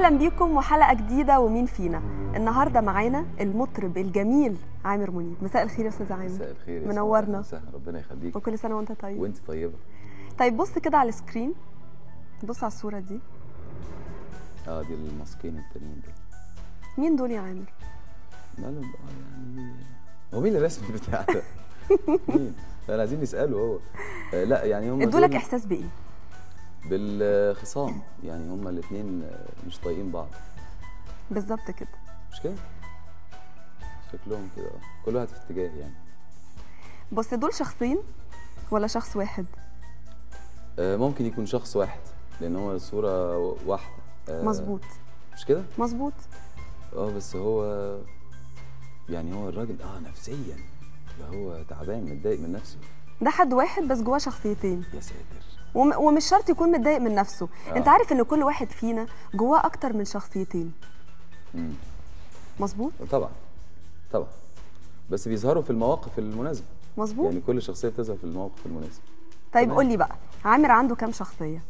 اهلا بيكم وحلقه جديده ومين فينا النهارده معانا المطرب الجميل عامر منيب مساء الخير يا استاذ عامر مساء الخير يا منورنا. سلام. مساء ربنا يخليك وكل سنه وانت طيب وانت طيبه طيب بص كده على السكرين بص على الصوره دي اه دي الماسكين التانيين دول مين دول يا عامر مالهم اه يعني هو مين اللي رسم البتاع ده؟ مين؟ لا عايزين نساله هو آه لا يعني هم ادوا لك دول احساس بايه بالخصام يعني هم الاثنين مش طايقين بعض بالظبط كده مش كده؟ شكلهم كده آه. كل واحد في اتجاه يعني بص دول شخصين ولا شخص واحد آه ممكن يكون شخص واحد لان هو الصوره واحده آه مظبوط مش كده؟ مظبوط اه بس هو يعني هو الراجل اه نفسيا ده هو تعبان متضايق من نفسه ده حد واحد بس جواه شخصيتين يا ساتر وم- ومش شرط يكون متضايق من نفسه آه. انت عارف ان كل واحد فينا جواه اكتر من شخصيتين مم. مظبوط طبعا طبعا بس بيظهروا في المواقف المناسبه مظبوط يعني كل شخصيه بتظهر في المواقف المناسب طيب تمام. قول لي بقى عامر عنده كام شخصيه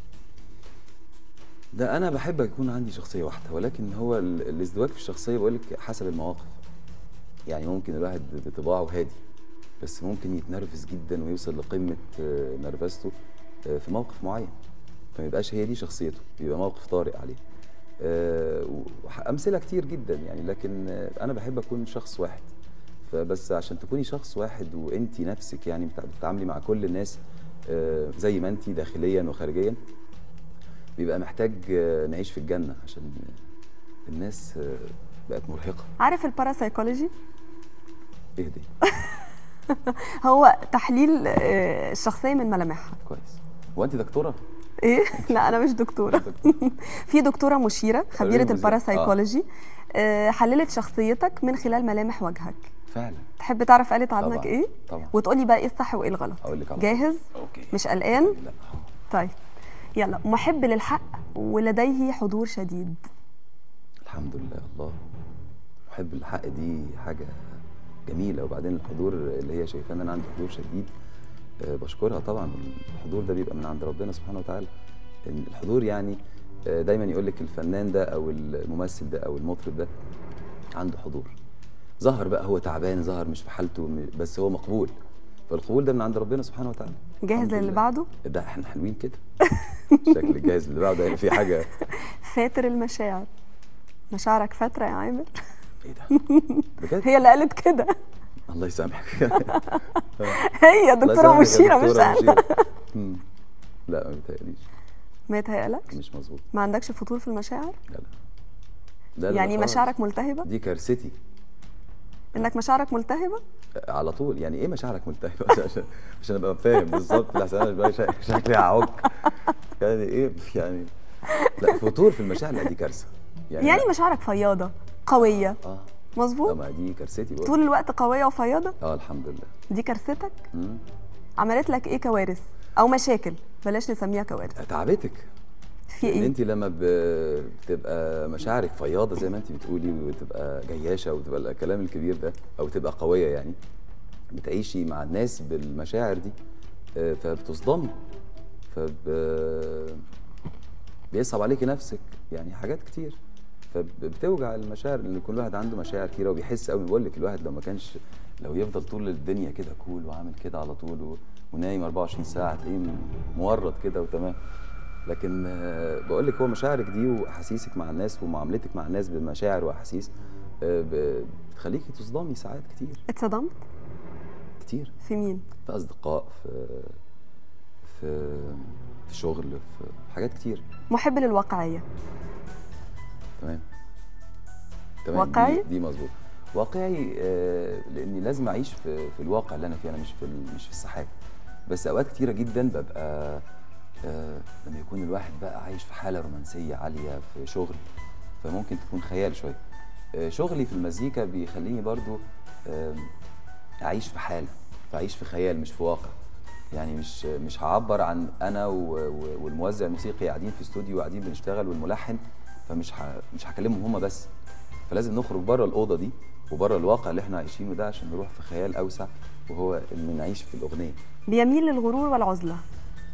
ده انا بحب يكون عندي شخصيه واحده ولكن هو ال- الازدواج في الشخصيه بقول لك حسب المواقف يعني ممكن الواحد بطباعه هادي بس ممكن يتنرفز جدا ويوصل لقمه آه، نرفزته آه، في موقف معين فما يبقاش هي دي شخصيته يبقى موقف طارئ عليه آه، وح- امثله كتير جدا يعني لكن آه، انا بحب اكون شخص واحد فبس عشان تكوني شخص واحد وانت نفسك يعني بتع- بتتعاملي مع كل الناس آه، زي ما انت داخليا وخارجيا بيبقى محتاج آه، نعيش في الجنه عشان الناس آه، بقت مرهقه عارف الباراسايكولوجي اهدي هو تحليل آه، الشخصيه من ملامحها كويس هو انت دكتوره ايه لا انا مش دكتوره في دكتوره مشيره خبيره مذيع. الباراسايكولوجي آه، حللت شخصيتك من خلال ملامح وجهك فعلا تحب تعرف قالت عنك طبعاً، ايه طبعاً. وتقولي بقى ايه الصح وايه الغلط هقول لك على طول. جاهز اوكي مش قلقان لا طيب يلا محب للحق ولديه حضور شديد الحمد لله الله محب الحق دي حاجه جميله وبعدين الحضور اللي هي شايفاه ان انا عندي حضور شديد آه، بشكرها طبعا الحضور ده بيبقى من عند ربنا سبحانه وتعالى إن الحضور يعني آه، دايما يقول لك الفنان ده او الممثل ده او المطرب ده عنده حضور ظهر بقى هو تعبان ظهر مش في حالته م- بس هو مقبول فالقبول ده من عند ربنا سبحانه وتعالى جاهز الحمد للي لله. بعده ده احنا حلوين كده شكل الجاهز اللي بعده يعني في حاجه فاتر المشاعر مشاعرك فاتره يا عامر ايه ده بجد هي اللي قالت كده الله يسامحك هي الله دكتوره يسامحك يا مشيره مش دكتورة انا مشيرة. مم. لا ما بيتهيأليش ما يتهيألكش مش مظبوط ما عندكش فطور في المشاعر لا لا لا لا يعني خالص. مشاعرك ملتهبه دي كارثتي انك مشاعرك ملتهبه على طول يعني ايه مشاعرك ملتهبه عشان عشان عشان ابقى فاهم بالظبط لحسن انا بقى شا- شكلي هعك يعني ايه يعني لا فتور في المشاعر لا دي كارثه يعني مشاعرك فياضه قويه اه مظبوط طب ما دي كارثتي بقول طول الوقت قويه وفياضه اه الحمد لله دي كارثتك مم. عملت لك ايه كوارث او مشاكل بلاش نسميها كوارث تعبتك في ان ايه انت لما ب- بتبقى مشاعرك فياضه زي ما انت بتقولي وتبقى جياشه وتبقى الكلام الكبير ده او تبقى قويه يعني بتعيشي مع الناس بالمشاعر دي آه، فبتصدمي فب بيصعب عليكي نفسك يعني حاجات كتير فبتوجع المشاعر لان كل واحد عنده مشاعر كتيره وبيحس قوي بقول لك الواحد لو ما كانش لو يفضل طول الدنيا كده كول وعامل كده على طول و- ونايم 24 ساعه تلاقيه مورط كده وتمام لكن بقول لك هو مشاعرك دي واحاسيسك مع الناس ومعاملتك مع الناس بمشاعر واحاسيس آه، ب- بتخليكي تصدمي ساعات كتير اتصدمت كتير في مين في اصدقاء في في في شغل في حاجات كتير محب للواقعيه تمام تمام واقعي؟ دي, دي مظبوط واقعي آه لاني لازم اعيش في, في الواقع اللي انا فيه انا مش في ال- مش في السحاب بس اوقات كتيره جدا ببقى آه لما يكون الواحد بقى عايش في حاله رومانسيه عاليه في شغل فممكن تكون خيال شويه آه شغلي في المزيكا بيخليني برضو آه اعيش في حاله فاعيش في خيال مش في واقع يعني مش مش هعبر عن انا و- و- والموزع الموسيقي قاعدين في استوديو وقاعدين بنشتغل والملحن فمش ه... مش هكلمهم هما بس فلازم نخرج بره الاوضه دي وبره الواقع اللي احنا عايشينه ده عشان نروح في خيال اوسع وهو ان نعيش في الاغنيه بيميل للغرور والعزله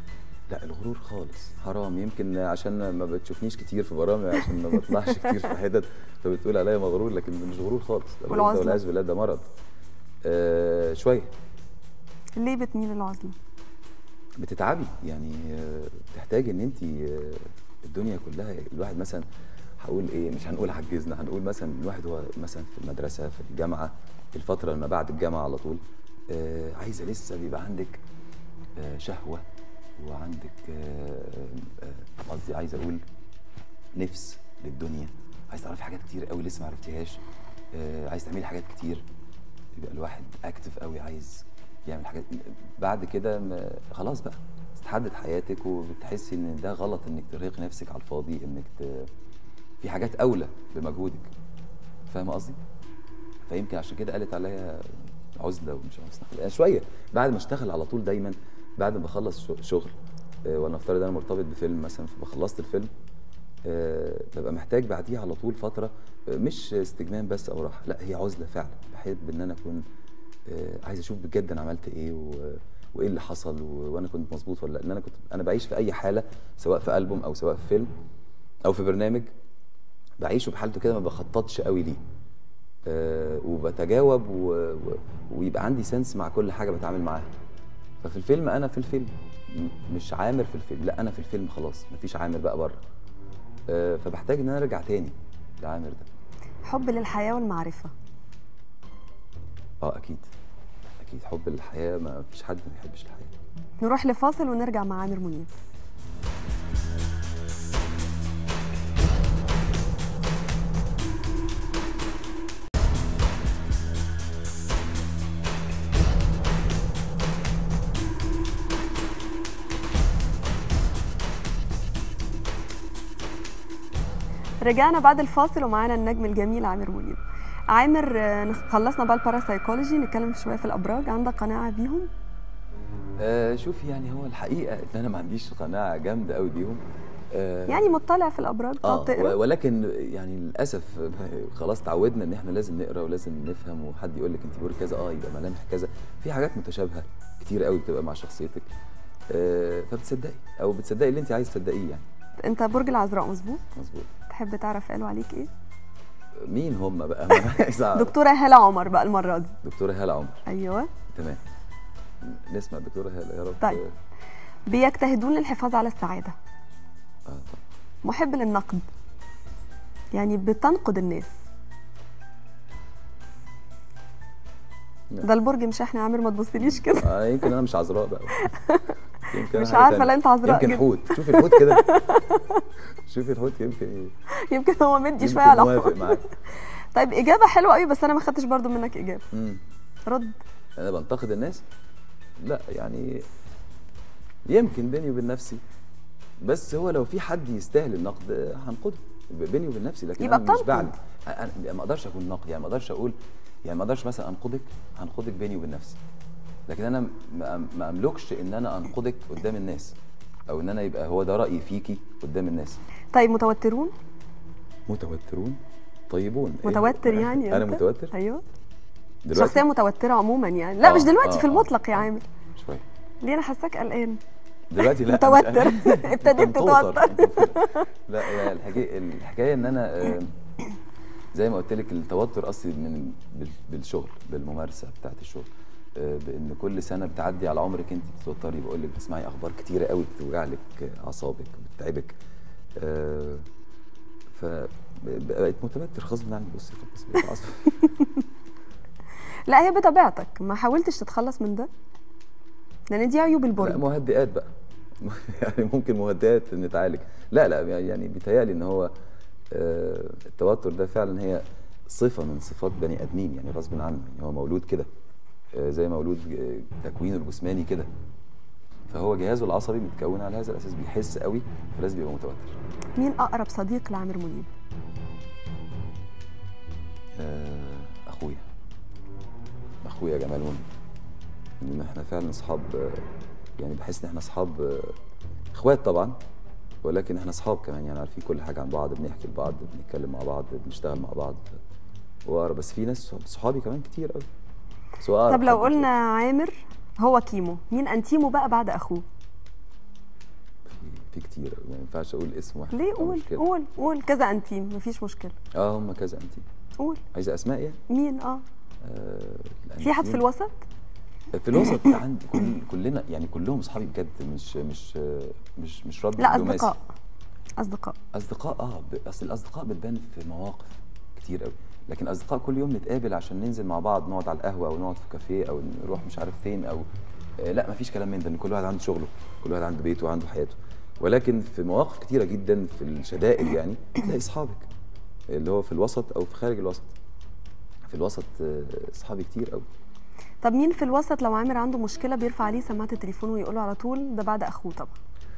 لا الغرور خالص حرام يمكن عشان ما بتشوفنيش كتير في برامج عشان ما بطلعش كتير في حتت فبتقول عليا مغرور لكن مش غرور خالص ده الغرور ده والعزلة؟ والعياذ بالله ده مرض آه شويه ليه بتميل للعزله بتتعبي يعني آه، بتحتاجي ان انت الدنيا كلها الواحد مثلا هقول ايه مش هنقول عجزنا هنقول مثلا الواحد هو مثلا في المدرسه في الجامعه الفتره ما بعد الجامعه على طول آه، عايزه لسه بيبقى عندك آه، شهوه وعندك آه، آه، قصدي عايز اقول نفس للدنيا عايز تعرفي حاجات كتير قوي لسه ما عرفتيهاش آه، عايز تعملي حاجات كتير يبقى الواحد اكتف قوي عايز يعمل حاجات بعد كده م- خلاص بقى تتحدد حياتك وبتحسي ان ده غلط انك ترهقي نفسك على الفاضي انك ت... في حاجات اولى بمجهودك فاهمه قصدي؟ فيمكن عشان كده قالت عليا عزله ومش عزله يعني شويه بعد ما اشتغل على طول دايما بعد ما بخلص شو- شغل آه، وانا افترض انا مرتبط بفيلم مثلا فبخلصت الفيلم آه، ببقى محتاج بعديها على طول فتره آه، مش استجمام بس او راحه لا هي عزله فعلا بحب ان انا اكون آه، عايز اشوف بجد انا عملت ايه و... وايه اللي حصل و... وانا كنت مظبوط ولا لا لان انا كنت انا بعيش في اي حاله سواء في البوم او سواء في فيلم او في برنامج بعيشه بحالته كده ما بخططش قوي ليه آه وبتجاوب و... و... ويبقى عندي سنس مع كل حاجه بتعامل معاها ففي الفيلم انا في الفيلم م- مش عامر في الفيلم لا انا في الفيلم خلاص مفيش عامر بقى بره آه فبحتاج ان انا ارجع تاني لعامر ده حب للحياه والمعرفه اه اكيد اكيد حب الحياه ما فيش حد ما بيحبش الحياه نروح لفاصل ونرجع مع عامر منيب رجعنا بعد الفاصل ومعانا النجم الجميل عامر منيب عامر آه، خلصنا بقى الباراسايكولوجي نتكلم شويه في الابراج عندك قناعه بيهم آه شوفي يعني هو الحقيقه ان انا ما عنديش قناعه جامده قوي بيهم آه يعني مطلع في الابراج اه تقعد تقرا و- ولكن يعني للاسف خلاص تعودنا ان احنا لازم نقرا ولازم نفهم وحد يقول لك انت بوري كذا اه يبقى ملامح كذا في حاجات متشابهه كتير قوي بتبقى مع شخصيتك آه فبتصدقي او بتصدقي اللي انت عايز تصدقيه يعني انت برج العذراء مظبوط مظبوط تحب تعرف قالوا عليك ايه مين هم بقى ما انا عايز اعرف دكتوره هاله عمر بقى المره دي دكتوره هاله عمر ايوه تمام نسمع الدكتوره هاله يا رب طيب. بيجتهدون للحفاظ على السعاده اه طبعا محب للنقد يعني بتنقد الناس لا. ده البرج مش احنا عامر ما تبصليش كده آه يمكن انا مش عذراء بقى يمكن مش أنا حاجة عارفة، تانية. لا أنت عذراء يمكن جدا. حوت شوفي الحوت كده شوفي الحوت يمكن يمكن هو مدي يمكن شويه على موافق حقوق. معاك طيب اجابه حلوه قوي بس انا ما خدتش برضو منك اجابه مم. رد انا بنتقد الناس لا يعني يمكن بيني وبين نفسي بس هو لو في حد يستاهل النقد آه، هنقده بيني وبين نفسي لكن يبقى انا مش بتنقد. بعلن أنا ما اقدرش اكون نقد يعني ما اقدرش اقول يعني ما اقدرش مثلا انقدك هنقدك بيني وبين نفسي لكن انا ما ما املكش ان انا انقدك قدام الناس او ان انا يبقى هو ده رايي فيكي قدام الناس طيب متوترون متوترون طيبون إيه؟ متوتر يعني انا أنت؟ متوتر ايوه دلوقتي شخصيه متوتره عموما يعني لا آه، مش دلوقتي آه، في آه. المطلق يا عامر شويه ليه انا حاساك قلقان دلوقتي لا مش متوتر. أنا. ابتديت أنت متوتر. تتوتر. أنت متوتر. لا هي الحكايه الحكايه ان انا آه، زي ما قلت لك التوتر اصلي من بال- بالشغل بالممارسه بتاعت الشغل آه، بان كل سنه بتعدي على عمرك انت بتتوتري بقول لك بتسمعي اخبار كتيره قوي بتوجع لك اعصابك بتتعبك آه، فبقيت متوتر غصب عني بصي خلاص بقيت عصبي لا هي بطبيعتك ما حاولتش تتخلص من ده لان دي عيوب لا البرج مهدئات بقى يعني ممكن مهدئات نتعالج لا لا يعني بيتهيألي ان هو آه، التوتر ده فعلا هي صفة من صفات بني ادمين يعني غصب عنه يعني هو مولود كده آه، زي مولود آه، تكوينه الجسماني كده فهو جهازه العصبي متكون على هذا الاساس بيحس قوي فلازم يبقى متوتر مين اقرب صديق لعامر منيب آه، اخويا اخويا جمال منى ان احنا فعلا اصحاب آه، يعني بحس ان احنا اصحاب آه، اخوات طبعا ولكن احنا اصحاب كمان يعني عارفين كل حاجه عن بعض بنحكي لبعض بنتكلم مع بعض بنشتغل مع بعض واقرب بس في ناس صحابي كمان كتير قوي بس هو أقرب طب لو حد قلنا عامر هو كيمو مين انتيمو بقى بعد اخوه في كتير أوي، ما ينفعش اقول اسم واحد ليه أو قول مشكلة. قول قول كذا انتيم مفيش مشكله اه هم كذا انتي قول عايزه اسماء يعني مين اه آه في حد في الأنتيم- الوسط في الوسط عندي كل كلنا يعني كلهم اصحابي بجد مش مش مش مش رد لا دبلوماسي. اصدقاء اصدقاء اصدقاء اه ب- اصل الاصدقاء بتبان في مواقف كتير قوي لكن اصدقاء كل يوم نتقابل عشان ننزل مع بعض نقعد على القهوه او نقعد في كافيه او نروح مش عارف فين او آه لا مفيش كلام من ده ان كل واحد عنده شغله كل واحد عنده بيته وعنده حياته ولكن في مواقف كتيره جدا في الشدائد يعني تلاقي اصحابك اللي هو في الوسط او في خارج الوسط في الوسط آه، اصحابي كتير قوي طب مين في الوسط لو عامر عنده مشكله بيرفع عليه سماعه التليفون ويقول له على طول ده بعد اخوه طبعا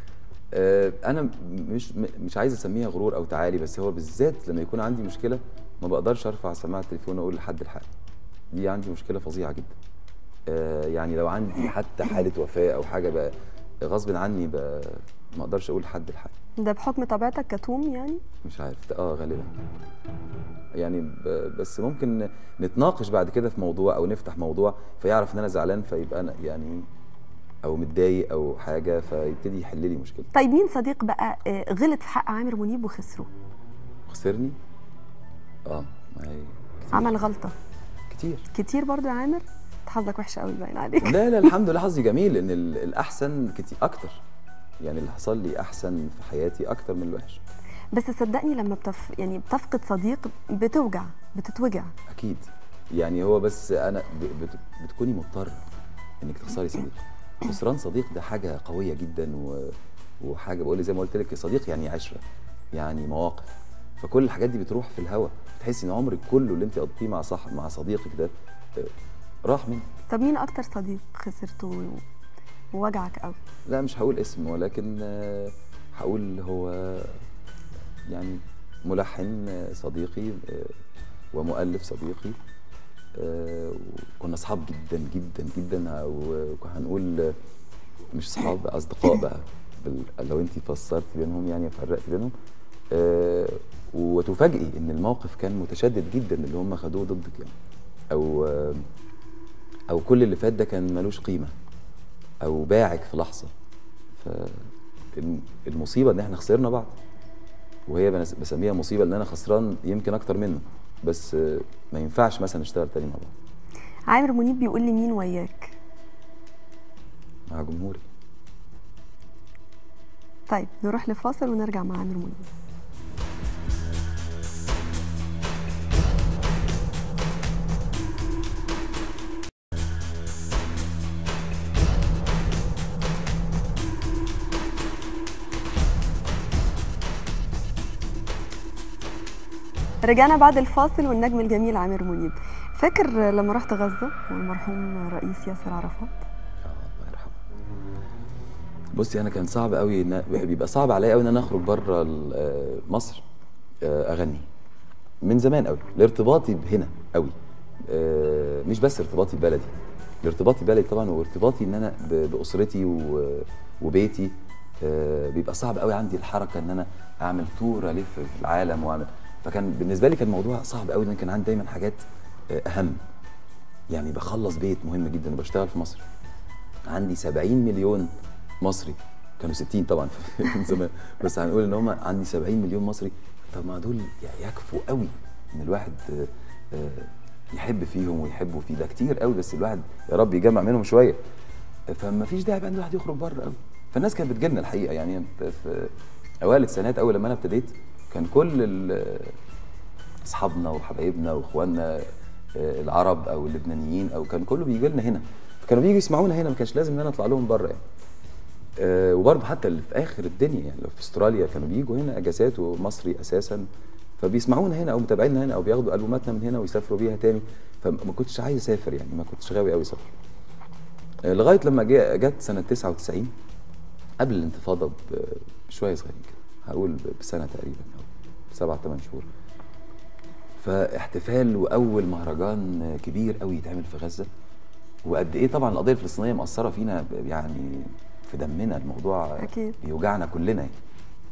آه، انا م- مش م- مش عايز اسميها غرور او تعالي بس هو بالذات لما يكون عندي مشكله ما بقدرش ارفع سماعه التليفون واقول لحد الحق دي عندي مشكله فظيعه جدا آه، يعني لو عندي حتى حاله وفاه او حاجه بقى غصب عني بقى ما اقدرش اقول لحد الحق ده بحكم طبيعتك كتوم يعني مش عارف اه غالبا يعني ب- بس ممكن نتناقش بعد كده في موضوع او نفتح موضوع فيعرف ان انا زعلان فيبقى انا يعني او متضايق او حاجه فيبتدي يحل لي مشكله طيب مين صديق بقى آه، غلط في حق عامر منيب وخسره خسرني اه ما هي كتير. عمل غلطه كتير كتير برضو يا عامر حظك وحش قوي باين عليك لا لا الحمد لله حظي جميل ان ال- الاحسن كتير اكتر يعني اللي حصل لي احسن في حياتي اكتر من الوحش بس صدقني لما بتف يعني بتفقد صديق بتوجع بتتوجع اكيد يعني هو بس انا ب- بت بتكوني مضطر انك تخسري صديق خسران صديق ده حاجه قويه جدا و... وحاجه بقول زي ما قلت لك صديق يعني عشره يعني مواقف فكل الحاجات دي بتروح في الهوا تحسي ان عمرك كله اللي انت قضيتيه مع صح مع صديقك ده آه، راح منك طب مين اكتر صديق خسرته و- ووجعك قوي لا مش هقول اسم ولكن آه، هقول هو يعني ملحن آه، صديقي آه، ومؤلف صديقي آه، وكنا اصحاب جدا جدا جدا وهنقول آه، مش اصحاب بقى، اصدقاء بقى بال- لو انت فسرت بينهم يعني فرقت بينهم آه، وتفاجئي ان الموقف كان متشدد جدا اللي هم خدوه ضدك يعني او آه، او كل اللي فات ده كان ملوش قيمه او باعك في لحظه فالمصيبه ان احنا خسرنا بعض وهي بنس- بسميها مصيبه ان انا خسران يمكن اكتر منه بس آه، ما ينفعش مثلا نشتغل تاني مع بعض عامر منيب بيقول لي مين وياك مع جمهوري طيب نروح لفاصل ونرجع مع عامر منيب رجعنا بعد الفاصل والنجم الجميل عامر منيب فاكر لما رحت غزة والمرحوم رئيس ياسر عرفات اه الله يرحمه بصي انا كان صعب قوي إن بيبقى صعب عليا قوي ان انا اخرج بره ال- آه، مصر آه، اغني من زمان قوي لارتباطي بهنا قوي آه، مش بس ارتباطي ببلدي لارتباطي ببلدي طبعا وارتباطي ان انا ب- باسرتي و- وبيتي آه، بيبقى صعب قوي عندي الحركه ان انا اعمل تور الف في العالم واعمل فكان بالنسبه لي كان الموضوع صعب قوي لان كان عندي دايما حاجات آه، اهم يعني بخلص بيت مهم جدا وبشتغل في مصر عندي 70 مليون مصري كانوا 60 طبعا من زمان بس هنقول ان هم عندي 70 مليون مصري طب ما دول يعني يكفوا قوي ان الواحد آه، آه، يحب فيهم ويحبوا فيه ده كتير قوي بس الواحد يا رب يجمع منهم شويه فما فيش داعي بقى ان الواحد يخرج بره قوي فالناس كانت بتجيلنا الحقيقه يعني في في اوائل السنوات اول لما انا ابتديت كان كل ال- اصحابنا وحبايبنا واخواننا آه، العرب او اللبنانيين او كان كله بيجي لنا هنا كانوا بييجوا يسمعونا هنا ما كانش لازم ان انا اطلع لهم بره يعني آه، وبرضه حتى اللي في اخر الدنيا يعني لو في استراليا كانوا بيجوا هنا اجازات ومصري اساسا فبيسمعونا هنا او متابعينا هنا او بياخدوا البوماتنا من هنا ويسافروا بيها تاني فما كنتش عايز اسافر يعني ما كنتش غاوي قوي سفر آه، لغايه لما جه- جت سنه 99 قبل الانتفاضه ب- بشويه صغيرين كده هقول ب- بسنه تقريبا او سبع ثمان شهور فاحتفال واول مهرجان كبير قوي يتعمل في غزه وقد ايه طبعا القضيه الفلسطينيه مأثره فينا ب- يعني في دمنا الموضوع أكيد. بيوجعنا كلنا يعني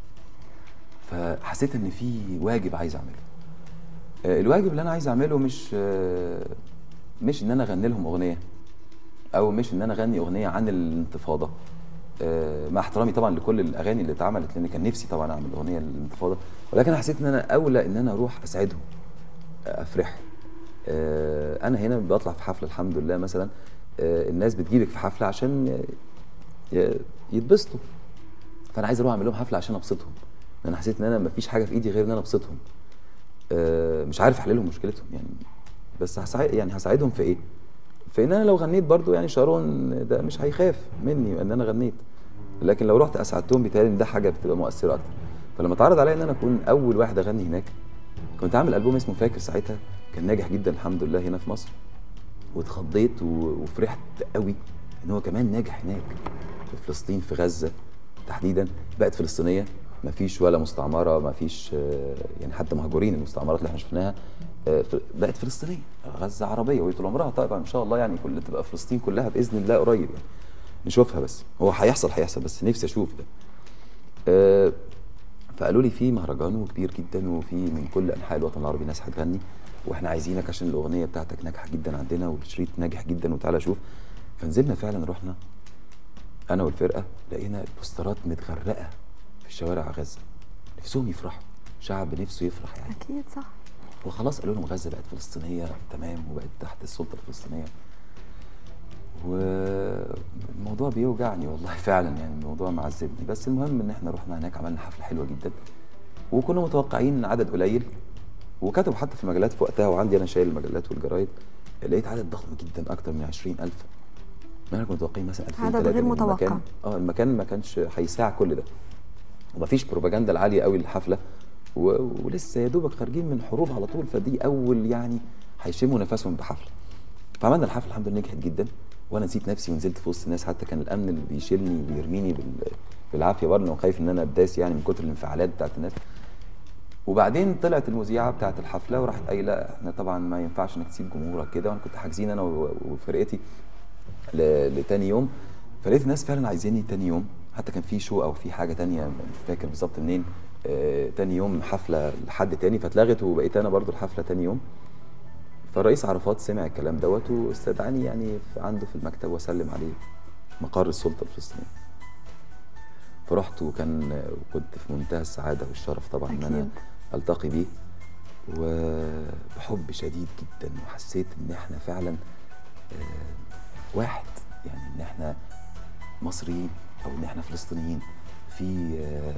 فحسيت ان في واجب عايز اعمله آه، الواجب اللي انا عايز اعمله مش آه، مش ان انا اغني لهم اغنيه او مش ان انا اغني اغنيه عن الانتفاضه آه، مع احترامي طبعا لكل الاغاني اللي اتعملت لان كان نفسي طبعا اعمل اغنيه للانتفاضه ولكن أنا حسيت ان انا اولى ان انا اروح اسعدهم آه، افرحهم آه، انا هنا بطلع في حفله الحمد لله مثلا آه، الناس بتجيبك في حفله عشان ي- يتبسطوا فانا عايز اروح اعمل لهم حفله عشان ابسطهم انا حسيت ان انا مفيش حاجه في ايدي غير ان انا ابسطهم آه، مش عارف احل لهم مشكلتهم يعني بس هساعد يعني هساعدهم في ايه في ان انا لو غنيت برضو يعني شارون ده مش هيخاف مني ان انا غنيت لكن لو رحت اسعدتهم بيتهيألي ان ده حاجه بتبقى مؤثره اكتر فلما اتعرض عليا ان انا اكون اول واحد اغني هناك كنت عامل البوم اسمه فاكر ساعتها كان ناجح جدا الحمد لله هنا في مصر واتخضيت و- وفرحت قوي ان هو كمان ناجح هناك في فلسطين في غزه تحديدا بقت فلسطينيه ما فيش ولا مستعمره ما فيش آه، يعني حتى مهجورين المستعمرات اللي احنا شفناها آه، ف- بقت فلسطينيه غزه عربيه وهي طول عمرها طبعا ان شاء الله يعني كل تبقى فلسطين كلها باذن الله قريب يعني نشوفها بس هو هيحصل هيحصل بس نفسي اشوف ده آه، فقالوا لي في مهرجان وكبير جدا وفي من كل انحاء الوطن العربي ناس هتغني واحنا عايزينك عشان الاغنيه بتاعتك ناجحه جدا عندنا والشريط ناجح جدا وتعالى شوف فنزلنا فعلا رحنا انا والفرقه لقينا البوسترات متغرقه في شوارع غزه نفسهم يفرحوا شعب نفسه يفرح يعني اكيد صح وخلاص قالوا لهم غزه بقت فلسطينيه تمام وبقت تحت السلطه الفلسطينيه والموضوع بيوجعني والله فعلا يعني الموضوع معذبني بس المهم ان احنا رحنا هناك عملنا حفله حلوه جدا وكنا متوقعين عدد قليل وكتبوا حتى في المجلات في وقتها وعندي انا شايل المجلات والجرايد لقيت عدد ضخم جدا اكتر من 20000 ما انا كنت متوقعين مثلا 2000 عدد تلاتة، غير لأن متوقع. المكان اه المكان ما كانش هيساع كل ده ومفيش بروباجندا العاليه قوي للحفله و... ولسه يا دوبك خارجين من حروب على طول فدي اول يعني هيشموا نفسهم بحفله فعملنا الحفله الحمد لله نجحت جدا وانا نسيت نفسي ونزلت في وسط الناس حتى كان الامن اللي بيشيلني ويرميني بال... بالعافيه برضه وخايف ان انا اتداس يعني من كتر الانفعالات بتاعت الناس وبعدين طلعت المذيعه بتاعت الحفله وراحت قايله احنا طبعا ما ينفعش انك تسيب جمهورك كده وانا كنت حاجزين انا و- وفرقتي ل- لتاني يوم فلقيت الناس فعلا عايزيني تاني يوم حتى كان في شو او في حاجه تانية مش فاكر بالظبط منين آه تاني يوم حفله لحد تاني فاتلغت وبقيت انا برضو الحفله تاني يوم فالرئيس عرفات سمع الكلام دوت واستدعاني يعني في- عنده في المكتب واسلم عليه مقر السلطه الفلسطينيه فرحت وكان وكنت في منتهى السعاده والشرف طبعا ان انا أكيد. التقي بيه وبحب شديد جدا وحسيت ان احنا فعلا آه، واحد يعني ان احنا مصريين او ان احنا فلسطينيين في آه،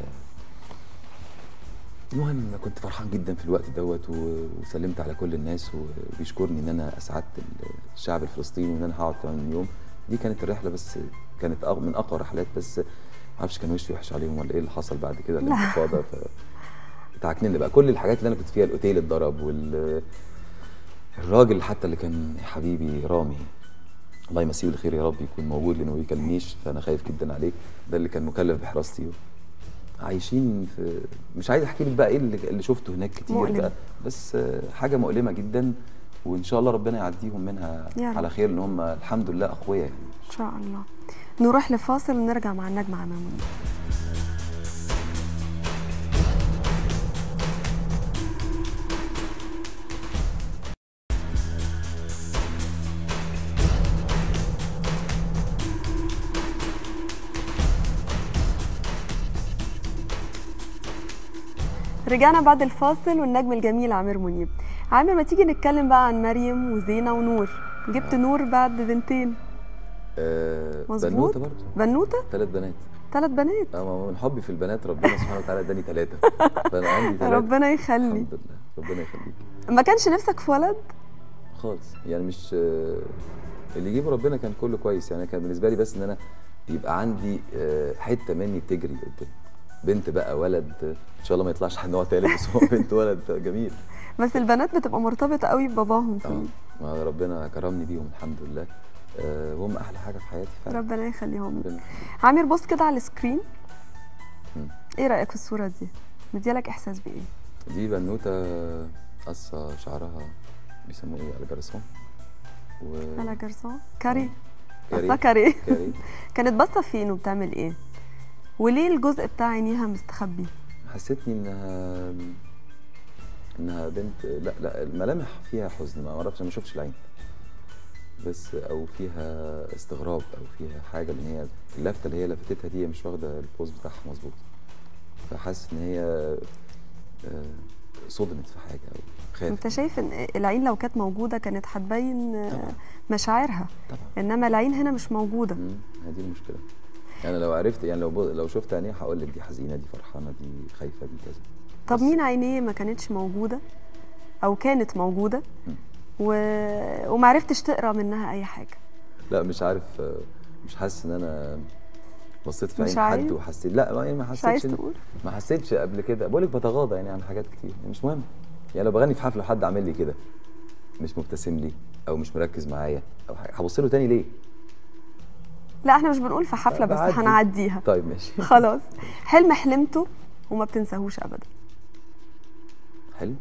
المهم كنت فرحان جدا في الوقت دوت و- وسلمت على كل الناس وبيشكرني ان انا اسعدت الشعب الفلسطيني وان انا هقعد كمان يوم دي كانت الرحله بس كانت أغ- من اقوى رحلات بس معرفش كان وشي وحش عليهم ولا ايه اللي حصل بعد كده الانتفاضه ف اتعكنن بقى كل الحاجات اللي انا كنت فيها الاوتيل اتضرب وال الراجل حتى اللي كان حبيبي رامي الله يمسيه بالخير يا رب يكون موجود لانه ما بيكلمنيش فانا خايف جدا عليه ده اللي كان مكلف بحراستي عايشين في مش عايز احكي لك بقى ايه اللي, اللي شفته هناك كتير مؤلم. بقى بس آه، حاجه مؤلمه جدا وان شاء الله ربنا يعديهم منها يا رب. على خير ان هم الحمد لله اقوياء يعني ان شاء الله نروح لفاصل ونرجع مع النجم عمام منير رجعنا بعد الفاصل والنجم الجميل عامر منيب عامر ما تيجي نتكلم بقى عن مريم وزينة ونور جبت نور بعد بنتين آه مظبوط بنوته برضه بنوتة ثلاث بنات ثلاث بنات اه من حبي في البنات ربنا سبحانه وتعالى اداني ثلاثه فانا عندي ثلاثه ربنا يخلي الحمد لله ربنا يخليك ما كانش نفسك في ولد خالص يعني مش آه، اللي يجيبه ربنا كان كله كويس يعني كان بالنسبه لي بس ان انا يبقى عندي آه، حته مني بتجري قدام بنت بقى ولد آه، ان شاء الله ما يطلعش نوع تالت بس هو بنت ولد جميل بس البنات بتبقى مرتبطة قوي بباباهم اه في ما ربنا كرمني بيهم الحمد لله آه، وهم احلى حاجه في حياتي فعلا ربنا يخليهم لك. ربنا يخليك. عامر بص كده على السكرين مم. ايه رأيك في الصورة دي؟ مديالك احساس بايه؟ دي بنوته قصه شعرها بيسموه ايه الجرسون و على جرسون كاري كاري. قصة كاري كاري كانت باصة فين وبتعمل ايه؟ وليه الجزء بتاع عينيها مستخبي؟ حسيتني انها انها بنت لا لا الملامح فيها حزن ما اعرفش أنا ما شفتش العين بس او فيها استغراب او فيها حاجه ان هي اللفته اللي هي لفتتها دي هي مش واخده البوز بتاعها مظبوط فحاسس ان هي آه، صدمت في حاجه او خافت انت شايف ان العين لو كانت موجوده كانت هتبين آه، طبعاً. مشاعرها طبعا انما العين هنا مش موجوده مم، هي دي المشكله يعني لو عرفت يعني لو ب- لو شفت عينيها هقول لك دي حزينه دي فرحانه دي خايفه دي كذا طب بس- مين عينيه ما كانتش موجوده او كانت موجوده مم. و... ومعرفتش تقرا منها اي حاجه لا مش عارف آه، مش حاسس ان انا بصيت في مش عين عايز؟ حد وحسيت لا ما ما مش عايز حسيتش إن- تقول ما حسيتش قبل كده بقول لك بتغاضى يعني عن حاجات كتير يعني مش مهم يعني لو بغني في حفله وحد عامل لي كده مش مبتسم لي او مش مركز معايا او حاجه هبص له تاني ليه لا احنا مش بنقول في حفله بس بعدي. هنعديها طيب ماشي خلاص حلم حلمته وما بتنساهوش ابدا حلو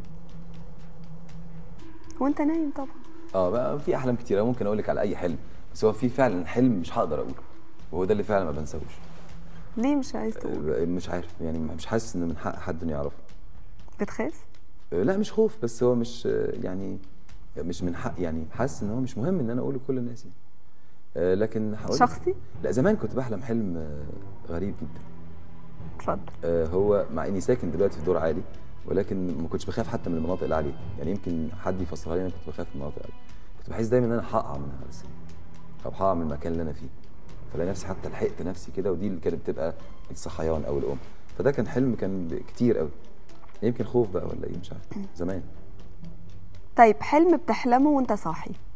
وانت نايم طبعا اه بقى في احلام كتير ممكن اقول لك على اي حلم بس هو في فعلا حلم مش هقدر اقوله وهو ده اللي فعلا ما بنساهوش ليه مش عايز تقول آه، مش عارف يعني مش حاسس ان من حق حد انه يعرفه بتخاف آه، لا مش خوف بس هو مش آه، يعني مش من حق يعني حاسس ان هو مش مهم ان انا اقوله لكل الناس يعني آه، لكن هقول لك- شخصي لا زمان كنت بحلم حلم آه، غريب جدا اتفضل آه، هو مع اني ساكن دلوقتي في دور عالي ولكن ما كنتش بخاف حتى من المناطق العاليه يعني يمكن حد يفسرها لي انا كنت بخاف من المناطق العاليه كنت بحس دايما ان انا هقع منها بس او هقع من المكان اللي انا فيه فلاقي نفسي حتى لحقت نفسي كده ودي اللي كانت بتبقى الصحيان او الام فده كان حلم كان ب- كتير قوي يمكن خوف بقى ولا ايه مش عارف زمان طيب حلم بتحلمه وانت صاحي